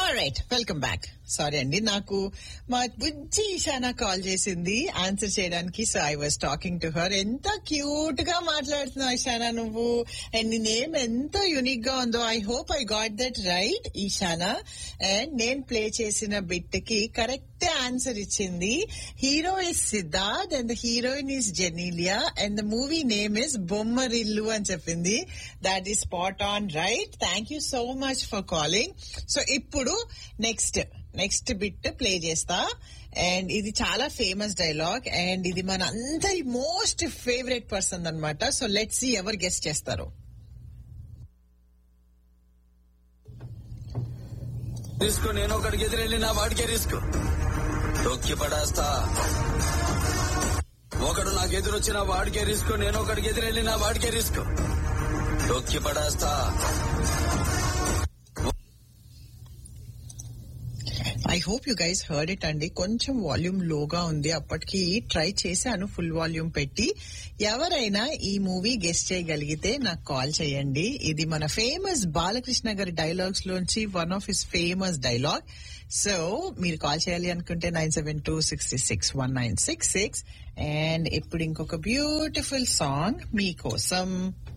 right welcome back sorry అండి నాకు మా బుజ్జి ఇషానా కాల్ చేసింది ఆన్సర్ చేయడానికి so I was talking to her ఎంత క్యూట్ గా మాట్లాడుతున్నావు ఇషానా నువ్వు అండ్ నీ నేమ్ ఎంత యునిక్ గా ఉందో I hope I got that right Ishana and నేను ప్లే చేసిన బిట్ కి కరెక్ట్ ఆన్సర్ ఇచ్చింది hero is Siddharth and the heroine is Genelia and the movie name is Bommarillu అని చెప్పింది that is spot on right thank you so much for calling so ఇప్పుడు next next bit play చేస్తా అండ్ ఇది చాలా ఫేమస్ డైలాగ్ అండ్ ఇది మన అందరి మోస్ట్ ఫేవరెట్ పర్సన్ అన్నమాట సో లెట్స్ సి ఎవరు గెస్ట్ చేస్తారు రిస్క్ నేను ఒకడికి ఎదురెళ్ళి నా వాడికే రిస్క్ తొక్కి పడేస్తా ఒకడు నాకు ఎదురొచ్చిన వాడికే రిస్క్ నేను ఒకడికి ఎదురెళ్ళి నా వాడికే రిస్క్ తొక్కి పడేస్తా I hope you guys heard it అండి కొంచెం వాల్యూమ్ లోగా ఉంది అప్పటికి ట్రై చేశాను ఫుల్ వాల్యూమ్ పెట్టి ఎవరైనా ఈ మూవీ గెస్ట్ చేయగలిగితే నాకు కాల్ చేయండి ఇది మన ఫేమస్ బాలకృష్ణ గారి డైలాగ్స్ లోంచి one of his famous dialogue so మీరు కాల్ చేయాలి అనుకుంటే nine seven two sixty six one nine six six and ఇప్పుడు ఇంకొక బ్యూటిఫుల్ సాంగ్ మీకోసం